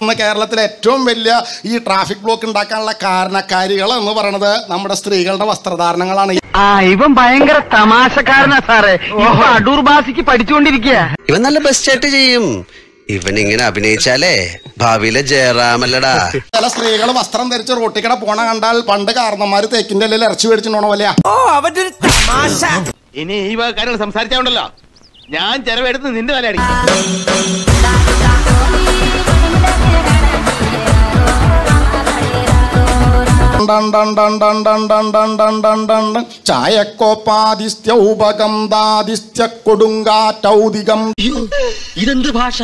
ഇന്ന് കേരളത്തിലെ ഏറ്റവും വലിയ ഈ ട്രാഫിക് ബ്ലോക്ക് ഉണ്ടാക്കാനുള്ള കാരണക്കാരികൾ എന്ന് പറയുന്നത് നമ്മുടെ സ്ത്രീകളുടെ വസ്ത്രധാരണങ്ങളാണ് ആ ഇവൻ ഭയങ്കര തമാശക്കാരനാ സാറേ ഇപ്പൊ അടൂർ ഭാഷയ്ക്ക് പഠിച്ചുകൊണ്ടിരിക്കുക ഇവൻ നല്ല ബെസ്റ്റ് ചെയ്യും ഇവൻ ഇങ്ങനെ അഭിനയിച്ചാലേ ഭാവിയിലെ ജയറാമല്ലടാ ചില സ്ത്രീകൾ വസ്ത്രം ധരിച്ച് റോട്ടിക്കട പോണ കണ്ടാൽ പണ്ട് കാരണന്മാര് തേക്കിന്റെ ഇലയിൽ ഇറച്ചി മേടിച്ചിട്ടുണ്ടോ പോലെയാ ഇനി ഈ വക കാര്യങ്ങൾ സംസാരിച്ചാണ്ടല്ലോ ഞാൻ ചെലവെടുത്ത് നിന്റെ തല അടിക്കും ചായക്കോപ്പാദിസ്ത്യൗപഗന്ധാദിസ്ത്യ കൊടുങ്കാറ്റൗദികം ഇതെന്ത് ഭാഷ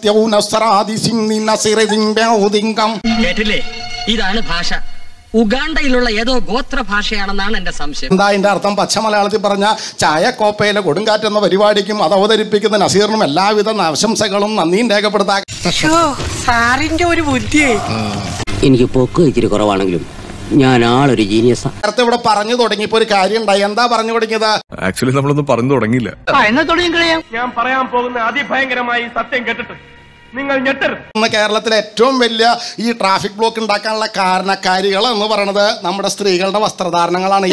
ദസ്ത്യൗനസ്രാദിസിംഗം കേട്ടില്ലേ ഇതാണ് ഭാഷ ഉഗാണ്ടയിലുള്ള ഏതോ ഗോത്ര ഭാഷയാണെന്നാണ് എന്റെ സംശയം എന്താ അതിന്റെ അർത്ഥം പച്ച മലയാളത്തിൽ പറഞ്ഞ ചായക്കോപ്പയിലെ കൊടുങ്കാറ്റ് എന്ന പരിപാടിക്കും അത് അവതരിപ്പിക്കുന്ന നസീറിനും എല്ലാവിധ ആശംസകളും നന്ദിയും രേഖപ്പെടുത്താൻ സാറിന്റെ ഒരു ബുദ്ധി എനിക്ക് പൊക്ക് ഇച്ചിരി കുറവാണെങ്കിലും ഞാൻ ആളൊരു ജീനിയസാ നേരത്തെ ഇവിടെ പറഞ്ഞു തുടങ്ങിയപ്പോ ഒരു കാര്യം ഉണ്ടായി എന്താ പറഞ്ഞു തുടങ്ങിയത് ആക്ച്വലി നമ്മളൊന്നും പറഞ്ഞു തുടങ്ങിയില്ല എന്നാ തുടങ്ങി കളയാം ഞാൻ പറയാൻ പോകുന്ന അതിഭയങ്കരമായി സത്യം കേട്ടിട്ട് നിങ്ങൾ ഞെട്ടരുത് ഇന്ന് കേരളത്തിലെ ഏറ്റവും വലിയ ഈ ട്രാഫിക് ബ്ലോക്ക് ഉണ്ടാക്കാനുള്ള കാരണക്കാരികൾ എന്ന് പറയുന്നത് നമ്മുടെ സ്ത്രീകളുടെ വസ്ത്രധാരണങ്ങളാണ്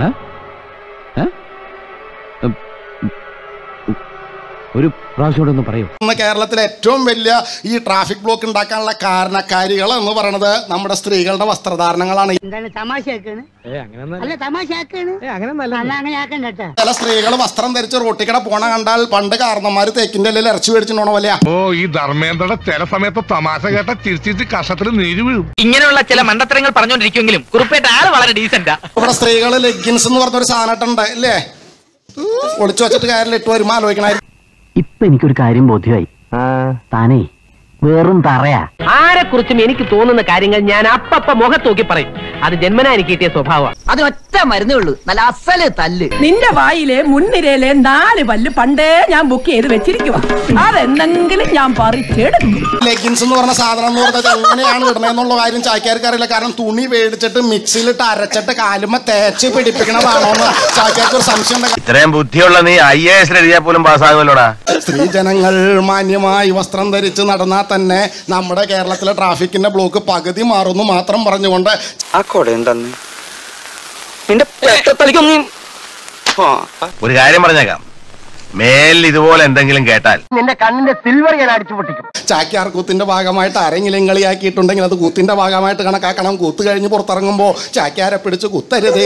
ഒരു പ്രാവശ്യം ഒന്ന് പറയൂ ഇന്ന് കേരളത്തിലെ ഏറ്റവും വലിയ ഈ ട്രാഫിക് ബ്ലോക്ക് ഉണ്ടാക്കാനുള്ള കാരണക്കാരികൾ എന്ന് പറയുന്നത് നമ്മുടെ സ്ത്രീകളുടെ വസ്ത്രധാരണങ്ങളാണ് എന്താണ് തമാശയാക്കാണ് അല്ല തമാശയാക്കാണ് അല്ല അങ്ങനെ ആക്കണ്ട കേട്ടാ ചില സ്ത്രീകൾ വസ്ത്രം ധരിച്ച് റോട്ടിക്കട പോണ കണ്ടാൽ പണ്ട് കാരണന്മാര് തേക്കിന്റെ ഇലയിൽ ഇറച്ചി മേടിച്ചിട്ടുണ്ടോ പോലെയാ ഓ ഈ ധർമ്മേന്ദ്രയുടെ ചില സമയത്ത് തമാശ കേട്ട ചിരിച്ചിട്ട് കഷത്തിൽ നീര് വീഴും ഇങ്ങനെയുള്ള ചില മണ്ടത്തരങ്ങൾ പറഞ്ഞുകൊണ്ടിരിക്കുമെങ്കിലും കുറുപ്പേട്ട ആള് വളരെ ഡീസന്റാ ഇവിടെ സ്ത്രീകൾ ലെഗിൻസ് എന്ന് പറഞ്ഞൊരു സാധനട്ടുണ്ട് ഇല്ലേ ഒളിച്ചു വെച്ചിട്ട് കാര്യമില്ല ഇട്ട് വരുമ്പോ ആലോചിക്കണായിരുന്നു ഇപ്പൊ എനിക്കൊരു കാര്യം ബോധ്യമായി താനേ വെറും തറയാ ആരെ കുറിച്ചും എനിക്ക് തോന്നുന്ന കാര്യങ്ങൾ ഞാൻ അപ്പപ്പ മുഖത്ത് നോക്കി പറയും അത് ജന്മനാ എനിക്ക് കിട്ടിയ സ്വഭാവമാണ് അതിനൊറ്റ മരുന്നേ ഉള്ളൂ നല്ല അസല് തല്ല് നിന്റെ വായിലെ മുൻനിരയിലെ നാല് പല്ല് പണ്ടേ ഞാൻ ബുക്ക് ചെയ്ത് വെച്ചിരിക്കുക അതെന്തെങ്കിലും ഞാൻ പറിച്ചെടുക്കും ലെഗിൻസ് എന്ന് പറഞ്ഞ സാധനം എന്ന് പറഞ്ഞത് എങ്ങനെയാണ് ഇടണമെന്നുള്ള കാര്യം ചാക്യാർക്ക് അറിയില്ല കാരണം തുണി മേടിച്ചിട്ട് മിക്സിയിലിട്ട് അരച്ചിട്ട് കാലുമ്മ തേച്ച് പിടിപ്പിക്കണതാണോ എന്ന് ചാക്യാർക്ക് ഒരു സംശയം ഉണ്ട് ഇത്രയും ബുദ്ധിയുള്ള നീ ഐ എ എസ് എഴുതിയാൽ പോലും പാസ്സാകുമല്ലോടാ സ്ത്രീജനങ്ങൾ മാന്യമായി വസ്ത്രം ധരിച്ച് നടന്നാൽ തന്നെ നമ്മുടെ കേരളത്തിലെ ട്രാഫിക്കിന്റെ ബ്ലോക്ക് പകുതി മാറുന്നു മാത്രം പറഞ്ഞുകൊണ്ട് ആ കൊട എന്തെന്ന് നിന്റെ പെട്ടത്തലിക്കൊന്നും ഒരു കാര്യം പറഞ്ഞേക്കാം മേലിൽ ഇതുപോലെ എന്തെങ്കിലും കേട്ടാൽ നിന്റെ കണ്ണിന്റെ സിൽവർ ഞാൻ അടിച്ചു പൊട്ടിക്കും ചാക്യാർ കൂത്തിന്റെ ഭാഗമായിട്ട് ആരെങ്കിലും കളിയാക്കിയിട്ടുണ്ടെങ്കിൽ അത് കൂത്തിന്റെ ഭാഗമായിട്ട് കണക്കാക്കണം കൂത്ത് കഴിഞ്ഞ് പുറത്തിറങ്ങുമ്പോ ചാക്യാരെ പിടിച്ച് കുത്തരുത്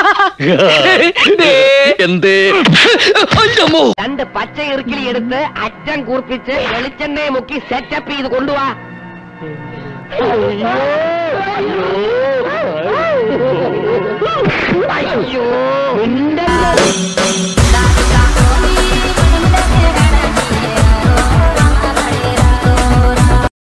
എന്തേ രണ്ട് പച്ച ഇറുക്കിലി എടുത്ത് അറ്റം കൂർപ്പിച്ച് വെളിച്ചെണ്ണയെ മുക്കി സെറ്റപ്പ് ചെയ്ത് കൊണ്ടുവാ അയ്യോ നിന്റെ